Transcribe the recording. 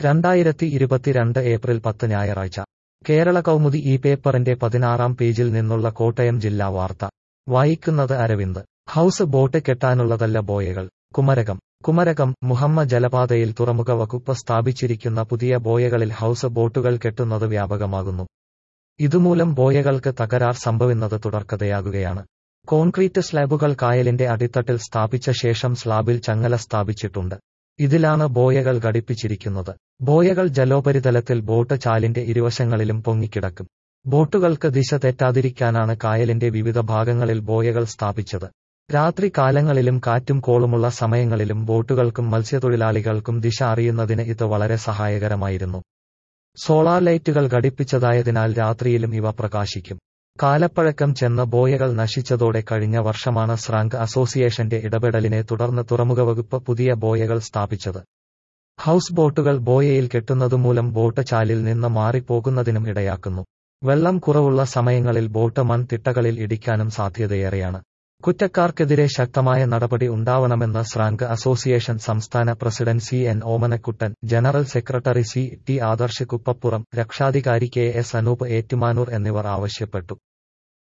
രണ്ടായിരത്തി ഇരുപത്തിരണ്ട് ഏപ്രിൽ പത്ത് ഞായറാഴ്ച കേരള കൗമുദി ഈ പേപ്പറിന്റെ പതിനാറാം പേജിൽ നിന്നുള്ള കോട്ടയം ജില്ലാ വാർത്ത വായിക്കുന്നത് അരവിന്ദ് ഹൌസ് ബോട്ട് കെട്ടാനുള്ളതല്ല ബോയകൾ കുമരകം കുമരകം മുഹമ്മ ജലപാതയിൽ തുറമുഖ വകുപ്പ് സ്ഥാപിച്ചിരിക്കുന്ന പുതിയ ബോയകളിൽ ഹൌസ് ബോട്ടുകൾ കെട്ടുന്നത് വ്യാപകമാകുന്നു ഇതുമൂലം ബോയകൾക്ക് തകരാർ സംഭവിക്കുന്നത് തുടർക്കഥയാകുകയാണ് കോൺക്രീറ്റ് സ്ലാബുകൾ കായലിന്റെ അടിത്തട്ടിൽ സ്ഥാപിച്ച ശേഷം സ്ലാബിൽ ചങ്ങല സ്ഥാപിച്ചിട്ടുണ്ട് ഇതിലാണ് ബോയകൾ ഘടിപ്പിച്ചിരിക്കുന്നത് ബോയകൾ ജലോപരിതലത്തിൽ ബോട്ട് ചാലിന്റെ ഇരുവശങ്ങളിലും പൊങ്ങിക്കിടക്കും ബോട്ടുകൾക്ക് ദിശ തെറ്റാതിരിക്കാനാണ് കായലിന്റെ വിവിധ ഭാഗങ്ങളിൽ ബോയകൾ സ്ഥാപിച്ചത് രാത്രി കാലങ്ങളിലും കാറ്റും കോളുമുള്ള സമയങ്ങളിലും ബോട്ടുകൾക്കും മത്സ്യത്തൊഴിലാളികൾക്കും ദിശ അറിയുന്നതിന് ഇത് വളരെ സഹായകരമായിരുന്നു സോളാർ ലൈറ്റുകൾ ഘടിപ്പിച്ചതായതിനാൽ രാത്രിയിലും ഇവ പ്രകാശിക്കും കാലപ്പഴക്കം ചെന്ന ബോയകൾ നശിച്ചതോടെ കഴിഞ്ഞ വർഷമാണ് സ്രാങ്ക് അസോസിയേഷന്റെ ഇടപെടലിനെ തുടർന്ന് തുറമുഖ വകുപ്പ് പുതിയ ബോയകൾ സ്ഥാപിച്ചത് ഹൌസ് ബോട്ടുകൾ ബോയയിൽ കെട്ടുന്നതുമൂലം ബോട്ട് ചാലിൽ നിന്ന് മാറിപ്പോകുന്നതിനും ഇടയാക്കുന്നു വെള്ളം കുറവുള്ള സമയങ്ങളിൽ ബോട്ട് മൺതിട്ടകളിൽ ഇടിക്കാനും സാധ്യതയേറെയാണ് കുറ്റക്കാർക്കെതിരെ ശക്തമായ നടപടി ഉണ്ടാവണമെന്ന് സ്രാങ്ക് അസോസിയേഷൻ സംസ്ഥാന president C N Omanakuttan general secretary C T Adarsh Kuppappuram രക്ഷാധികാരി കെ എസ് അനൂപ് ഏറ്റുമാനൂർ എന്നിവർ ആവശ്യപ്പെട്ടു